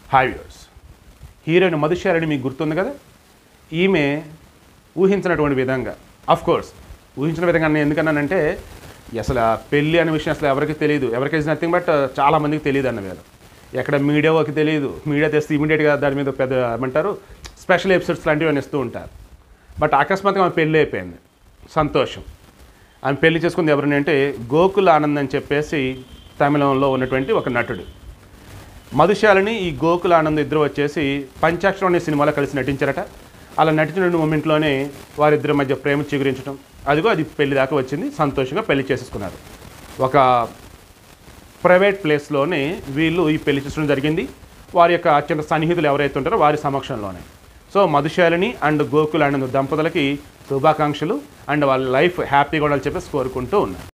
hi viewers heroine మధుశాలని మీకు గుర్తుంది కదా ఈమె ఊహించినటువంటి విధంగా అఫ్ కోర్స్ ఊహించిన విధంగా నేను ఎందుకన్నానంటే అసలు ఆ పెళ్ళి అనే విషయం అసలు ఎవరికి తెలియదు ఎవరికి ఇస్ నథింగ్ బట్ చాలా మందికి తెలియదు అన్న వేళ ఎక్కడ మీడియాకి తెలియదు మీడియా తెస్తే ఇమీడియట్గా దాని మీద పెద్ద ఏమంటారు స్పెషల్ ఎపిసోడ్స్ లాంటివి అని ఇస్తూ ఉంటారు బట్ అకస్మాత్తుగా ఆమె పెళ్ళి అయిపోయింది సంతోషం ఆమె పెళ్లి చేసుకుంది ఎవరిని అంటే గోకుల్ ఆనంద్ అని చెప్పేసి తమిళంలో ఉన్నటువంటి ఒక నటుడు మధుశాలని ఈ గోకుల్ ఆనంద్ ఇద్దరు వచ్చేసి పంచాక్షరం అనే సినిమాలో కలిసి నటించారట అలా నటించిన మూమెంట్లోనే వారిద్దరి మధ్య ప్రేమ చిగురించడం అదిగో అది పెళ్లి దాకా వచ్చింది సంతోషంగా పెళ్లి చేసేసుకున్నారు ఒక ప్రైవేట్ ప్లేస్లోనే వీళ్ళు ఈ పెళ్లి చేసుకోవడం జరిగింది వారి యొక్క అత్యంత సన్నిహితులు ఎవరైతే ఉంటారో వారి సమక్షంలోనే సో మధుశాలిని అండ్ గోకుల్ ఆనంద్ దంపతులకి శుభాకాంక్షలు అండ్ వాళ్ళ లైఫ్ హ్యాపీగా ఉండాలని చెప్పేసి కోరుకుంటూ ఉన్నారు